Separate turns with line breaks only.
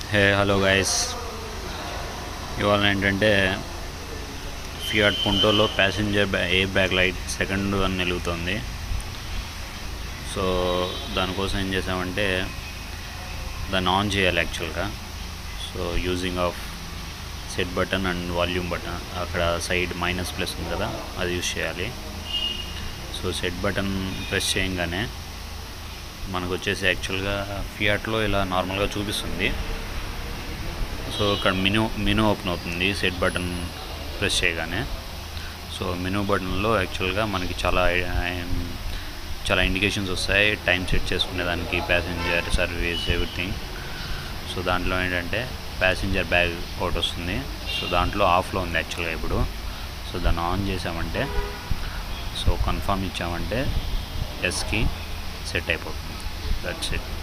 hey hello guys ఇవాళ ఏంటంటే Fiat పుంటోలో ప్యాసింజర్ బ్యా ఎయిర్ బ్యాగ్ లైట్ సెకండ్ అని వెలుగుతుంది సో దానికోసం ఏం చేసామంటే దాన్ని ఆన్ చేయాలి యాక్చువల్గా so using of set button and volume button అక్కడ సైడ్ మైనస్ ప్లస్ ఉంది కదా అది యూజ్ చేయాలి సో సెట్ బటన్ ప్రెస్ చేయగానే మనకు వచ్చేసి యాక్చువల్గా ఫియాట్లో ఇలా నార్మల్గా చూపిస్తుంది సో ఇక్కడ మెనూ మెనూ ఓపెన్ అవుతుంది సెట్ బటన్ ప్రెస్ చేయగానే సో మెనూ బటన్లో యాక్చువల్గా మనకి చాలా ఐ- చాలా ఇండికేషన్స్ వస్తాయి టైం సెట్ చేసుకునేదానికి ప్యాసింజర్ సర్వీస్ ఎవ్రీథింగ్ సో దాంట్లో ఏంటంటే ప్యాసింజర్ బ్యాగ్ ఒకటి వస్తుంది సో దాంట్లో ఆఫ్లో ఉంది యాక్చువల్గా ఇప్పుడు సో దాన్ని ఆన్ చేసామంటే సో కన్ఫర్మ్ ఇచ్చామంటే ఎస్కి సెట్ అయిపోతుంది దట్స్ ఇట్